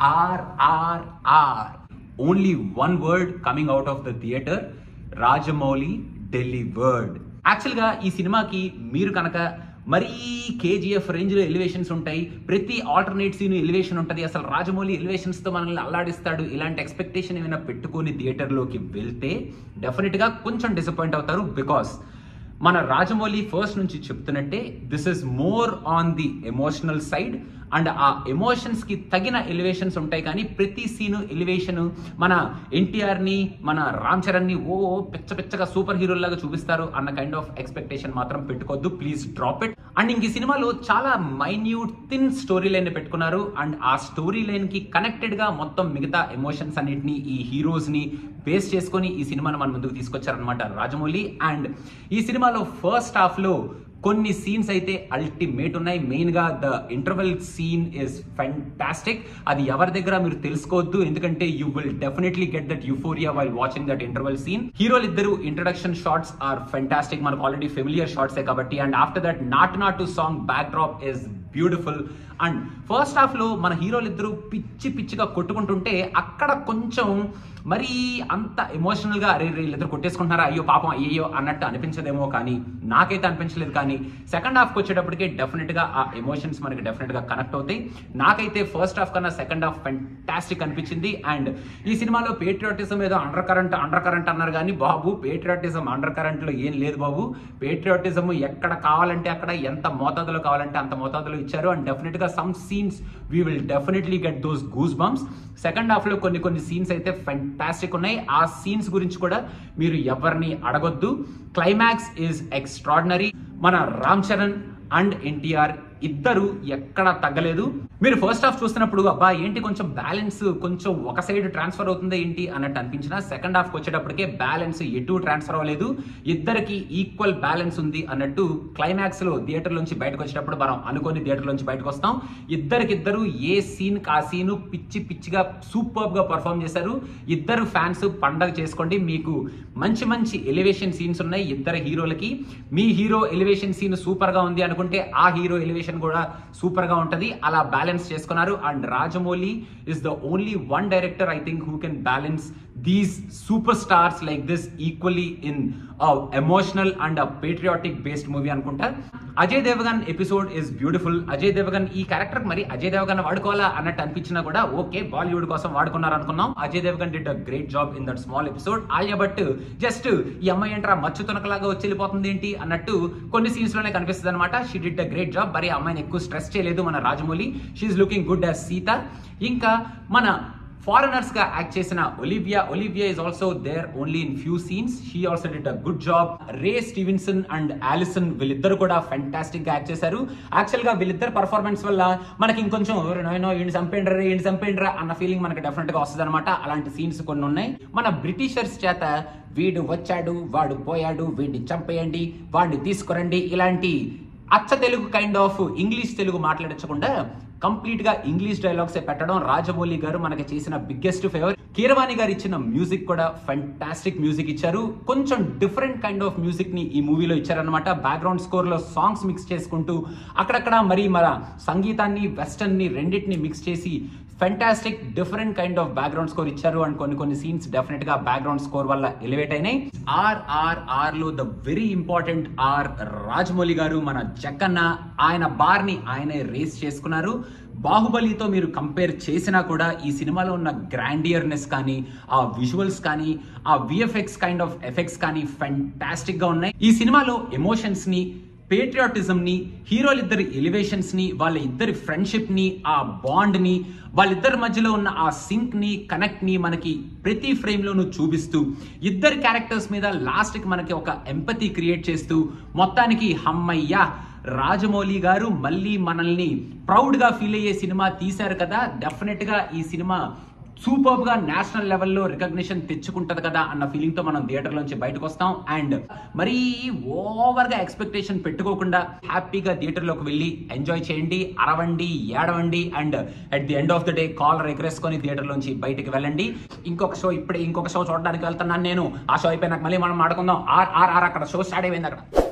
RRR only one word coming out of the theatre Rajamouli delivered యాక్చువల్గా ఈ సినిమాకి మీరు కనుక మరీ కేజీఎఫ్ రేంజ్లో ఎలివేషన్స్ ఉంటాయి ప్రతి ఆల్టర్నేట్ సీన్ ఎలివేషన్ ఉంటుంది అసలు రాజమౌళి ఎలివేషన్స్తో మనల్ని అల్లాడిస్తాడు ఇలాంటి ఎక్స్పెక్టేషన్ ఏమైనా పెట్టుకొని థియేటర్లోకి వెళ్తే డెఫినెట్గా కొంచెం డిసప్పాయింట్ అవుతారు బికాస్ మన రాజమౌళి ఫస్ట్ నుంచి చెప్తున్నట్టే this is more on the emotional side and ఆ ఎమోషన్స్ కి తగిన ఎలివేషన్స్ ఉంటాయి కానీ ప్రతి సీను ఎలివేషన్ మన ఎన్టీఆర్ ని మన రామ్ చరణ్ ని ఓ పిచ్చ పిచ్చగా సూపర్ హీరో లాగా చూపిస్తారు అన్న కైండ్ ఆఫ్ ఎక్స్పెక్టేషన్ మాత్రం పెట్టుకోవద్దు ప్లీజ్ డ్రాప్ ఇట్ అండ్ ఇంక ఈ సినిమాలో చాలా మైన్యూట్ థిన్ స్టోరీ లైన్ పెట్టుకున్నారు అండ్ ఆ స్టోరీ లైన్ కి కనెక్టెడ్ గా మొత్తం మిగతా ఎమోషన్స్ అన్నిటిని ఈ హీరోస్ ని బేస్ చేసుకొని ఈ సినిమాను మన ముందుకు తీసుకొచ్చారనమాట రాజమౌళి అండ్ ఈ సినిమాలో ఫస్ట్ హాఫ్ లో కొన్ని సీన్స్ అయితే అల్టిమేట్ ఉన్నాయి మెయిన్ గా the interval scene is fantastic అది ఎవరి దగ్గర మీరు తెలుసుకోవద్దు ఎందుకంటే you will definitely get that euphoria while watching that interval scene హీరోలు ఇద్దరు ఇంట్రడక్షన్ షార్ట్స్ ఆర్ ఫెంటాస్టిక్ మనకు ఆల్రెడీ ఫెమిలియర్ షార్ట్సే కాబట్టి and after that Naatu Naatu song backdrop is beautiful and first half లో మన హీరోలు ఇద్దరు పిచ్చి పిచ్చిగా కొట్టుకుంటుంటే అక్కడ కొంచెం మరీ అంత ఎమోషనల్ గా అరే వీళ్ళిద్దరు కొట్టేసుకుంటున్నారా అయ్యో పాపం అయ్యో అన్నట్టు అనిపించదేమో కానీ నాకైతే అనిపించలేదు కానీ సెకండ్ హాఫ్కి వచ్చేటప్పటికి డెఫినెట్ గా ఆ ఎమోషన్స్ మనకి డెఫినెట్ గా కనెక్ట్ అవుతాయి నాకైతే ఫస్ట్ హాఫ్ కన్నా సెకండ్ హాఫ్ ఫెంటాస్టిక్ అనిపించింది అండ్ ఈ సినిమాలో పేట్రియాటిజం ఏదో అండర్ కరెంట్ అండర్ కరెంట్ అన్నారు కానీ బాబు పేట్రియాటిజం అండర్ కరెంట్ లో ఏం లేదు బాబు పేట్రియాటిజం ఎక్కడ కావాలంటే అక్కడ ఎంత మోతాదులో కావాలంటే అంత మోతాదులో ఇచ్చారు అండ్ డెఫినెట్ గా some scenes we will definitely get those goosebumps second half లో కొన్ని కొన్ని సీన్స్ అయితే ఫెంటాస్టిక్ ఉన్నాయి ఆ సీన్స్ గురించి కూడా మీరు ఎవరిని అడగొద్దు క్లైమాక్స్ ఈజ్ ఎక్స్ట్రాడినరీ మన రామ్ చరణ్ అండ్ ఎన్టీఆర్ ఇద్దరు ఎక్కడ తగ్గలేదు మీరు ఫస్ట్ హాఫ్ చూస్తున్నప్పుడు అబ్బా ఏంటి కొంచెం బ్యాలెన్స్ కొంచెం ఒక సైడ్ ట్రాన్స్ఫర్ అవుతుంది ఏంటి అన్నట్టు అనిపించిన సెకండ్ హాఫ్ వచ్చేటప్పటికే బ్యాలెన్స్ ఎటు ట్రాన్స్ఫర్ అవ్వలేదు ఇద్దరికి ఈక్వల్ బ్యాలెన్స్ ఉంది అన్నట్టు క్లైమాక్స్ లో థియేటర్ నుంచి బయటకు వచ్చేటప్పుడు మనం అనుకోని థియేటర్ నుంచి బయటకు వస్తాం ఇద్దరికిద్దరు ఏ సీన్ ఆ సీన్ పిచ్చి పిచ్చిగా సూపర్ గా పర్ఫామ్ చేశారు ఇద్దరు ఫ్యాన్స్ పండగ చేసుకోండి మీకు మంచి మంచి ఎలివేషన్ సీన్స్ ఉన్నాయి ఇద్దరు హీరోలకి మీ హీరో ఎలివేషన్ సీన్ సూపర్ గా ఉంది అనుకుంటే ఆ హీరో ఎలివేషన్ కూడా సూపర్ గా ఉంటది అలా బ్యాలెన్స్ చేసుకున్నారు and Rajamouli is the only one director I think who can balance these superstars like this equally in emotional and patriotic based movie అనుకుంటా Ajay Devgan episode is beautiful Ajay Devgan ఈ క్యారెక్టర్ మరి అజయ్ దేవగన్ వాడుకోవాలా అన్నట్టు అనిపించినా కూడా ఓకే బాలీవుడ్ కోసం వాడుకున్నారు అనుకున్నాం Ajay Devgan did a great job in that small episode Alia Bhatt just ఈ అమ్మాయి ఏంట్రా మచ్చు తునకలాగా వచ్చి వెళ్ళిపోతుంది ఏంటి అన్నట్టు కొన్ని సీన్స్ లోనే కనిపిస్తుంది అనమాట she did a great job మరి ఆ అమ్మాయిని ఎక్కువ స్ట్రెస్ చేయలేదు మన Rajamouli she's looking good as Sita ఇంకా మన ఫారినర్స్ గా యాక్ట్ చేసిన Olivia Olivia is also there only in few scenes she also did a good job Ray Stevenson and Alison వీళ్ళిద్దరు కూడా ఫెంటాస్టిక్ గా యాక్ట్ చేశారు యాక్చువల్ గా వీళ్ళిద్దరు పర్ఫార్మెన్స్ వల్ల మనకి ఇంకొంచెం నో ఈయన చంపేండ్రా ఈయన చంపేండ్రా అన్న ఫీలింగ్ మనకి డెఫినెట్ గా వస్తుంది అనమాట అలాంటి సీన్స్ కొన్ని ఉన్నాయి మన బ్రిటిషర్స్ చేత వీడు వచ్చాడు వాడు పోయాడు వీడిని చంపేయండి వాడిని తీసుకురండి ఇలాంటి అచ్చ Telugu kind of English Telugu మాట్లాడించకుండా కంప్లీట్ గా ఇంగ్లీష్ డైలాగ్స్ పెట్టడం రాజమౌళి గారు మనకి చేసిన బిగ్గెస్ట్ ఫేవర్ కీరవాణి గారు ఇచ్చిన మ్యూజిక్ కూడా ఫెంటాస్టిక్ మ్యూజిక్ ఇచ్చారు కొంచెం డిఫరెంట్ కైండ్ ఆఫ్ మ్యూజిక్ ని ఈ మూవీలో ఇచ్చారనమాట బ్యాక్గ్రౌండ్ స్కోర్ లో సాంగ్స్ మిక్స్ చేసుకుంటూ అక్కడక్కడ మరి మన సంగీతాన్ని వెస్టర్న్ ని రెండింటిని మిక్స్ చేసి fantastic different kind of background score ఇచ్చారు అండ్ కొన్ని కొన్ని సీన్స్ డెఫినెట్ గా బ్యాక్గ్రౌండ్ స్కోర్ వల్ల ఎలివేట్ అయినాయి ఆర్ ఆర్ ఆర్ లో the very important are Rajamouli garu మన జక్కన్న ఆయన బార్ ని ఆయనే రేస్ చేసుకున్నారు బాహుబలితో మీరు కంపేర్ చేసినా కూడా ఈ సినిమాలో ఉన్న గ్రాండియర్నెస్ కానీ ఆ విజువల్స్ కానీ ఆ విఎఫ్ఎక్స్ కైండ్ ఆఫ్ ఎఫెక్ట్స్ కానీ ఫెంటాస్టిక్ గా ఉన్నాయి ఈ సినిమాలో ఎమోషన్స్ ని పేట్రియాటిజం ని హీరోలిద్దరి ఎలివేషన్స్ ని వాళ్ళ ఇద్దరి ఫ్రెండ్షిప్ ని ఆ బాండ్ ని వాళ్ళిద్దరి మధ్యలో ఉన్న ఆ సింక్ ని కనెక్ట్ ని మనకి ప్రతి ఫ్రేమ్ లోనూ చూపిస్తూ ఇద్దరి క్యారెక్టర్స్ మీద లాస్ట్ కి మనకి ఒక ఎంపతి క్రియేట్ చేస్తూ మొత్తానికి హమ్మయ్య రాజమౌళి గారు మళ్ళీ మనల్ని ప్రౌడ్ గా ఫీల్ అయ్యే సినిమా తీశారు కదా డెఫినెట్ గా ఈ సినిమా సూపర్ గా నేషనల్ లెవెల్లో రికగ్నిషన్ తెచ్చుకుంటది కదా అన్న ఫీలింగ్ తో మనం థియేటర్ నుంచి బయటకు వస్తాం అండ్ మరీ ఓవర్ గా ఎక్స్పెక్టేషన్ పెట్టుకోకుండా హ్యాపీగా థియేటర్ లోకి వెళ్ళి ఎంజాయ్ చేయండి అరవండి ఏడవండి and at the end of the day collar ఎగరేసుకొని థియేటర్ నుంచి బయటకు వెళ్ళండి ఇంకొక షో ఇప్పుడే ఇంకొక షో చూడడానికి వెళ్తున్నాను నేను ఆ షో అయిపోయినాక మళ్ళీ మనం ఆడుకుందాం ఆర్ ఆర్ ఆర్ అక్కడ షో స్టార్ట్ అయిపోయింది అక్కడ